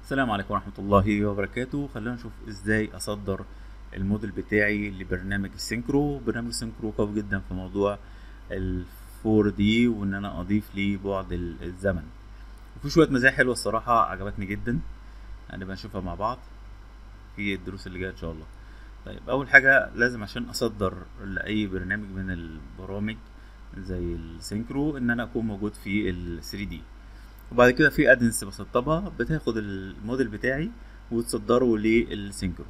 السلام عليكم ورحمة الله وبركاته خلينا نشوف ازاي اصدر الموديل بتاعي لبرنامج السينكرو برنامج السينكرو قوي جدا في موضوع ال 4 دي وان انا اضيف ليه بعد ال- الزمن وفي شوية مزايا حلوة الصراحة عجبتني جدا هنبقى نشوفها مع بعض في الدروس اللي جاية ان شاء الله طيب اول حاجة لازم عشان اصدر لاي برنامج من البرامج زي السينكرو ان انا اكون موجود في ال 3 دي وبعد كده في ادنس بسطبها بتاخد الموديل بتاعي وتصدره للسينكرو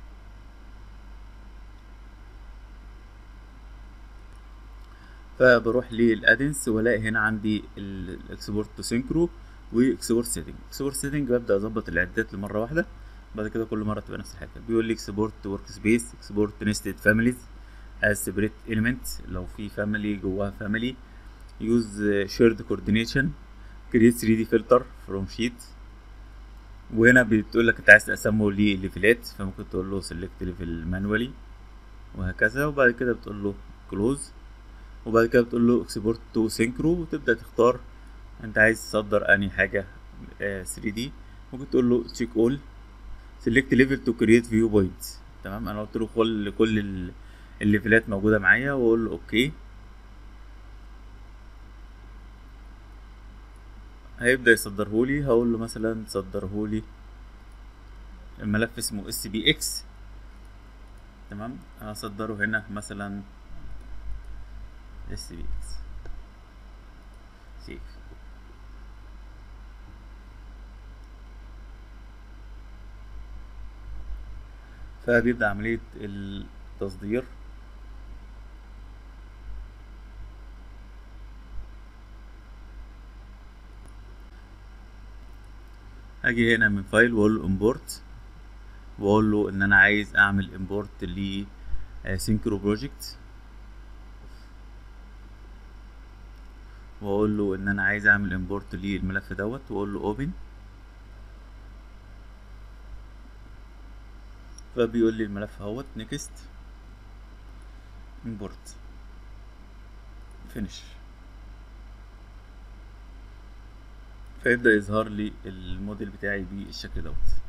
فبروح للادنس والاقي هنا عندي الاكسبورت تو سينكرو واكسبورت سيتنج اكسبورت سيتنج ببدا اظبط الاعدادات لمره واحده بعد كده كل مره تبقى نفس الحاجه بيقول لي اكسبورت ورك سبيس اكسبورت نستد فاميليز از سيبريت اليمنت لو في فاميلي جواها فاميلي يوز شيرد كوردينيشن كريت 3 دي فلتر فروم شيت وهنا بتقول لك انت عايز تقسمه لليفلات فممكن تقول له سيلكت ليفل مانوالي وهكذا وبعد كده بتقول له كلوز وبعد كده بتقول له اكسبورت تو سينكرو وتبدا تختار انت عايز تصدر انهي حاجه 3 دي ممكن تقول له تشيك اول سيلكت ليفل تو كريت فيو بوينت تمام انا قلت له كل كل ال- الليفلات موجوده معايا واقول له اوكي هيبدا يصدرهولي هقول له مثلا صدرهولي الملف اسمه اس بي اكس تمام هصدره هنا مثلا اس بي اكس سيف فبيبدأ عملية التصدير اجي هنا من فايل واقول له امبورت واقول له ان انا عايز اعمل امبورت ل سينكرو بروجكت واقول له ان انا عايز اعمل امبورت للملف دوت واقول له اوبن فبيقول لي الملف اهوت نيكست امبورت فينيش فيبدأ يظهر لي الموديل بتاعي بالشكل دوت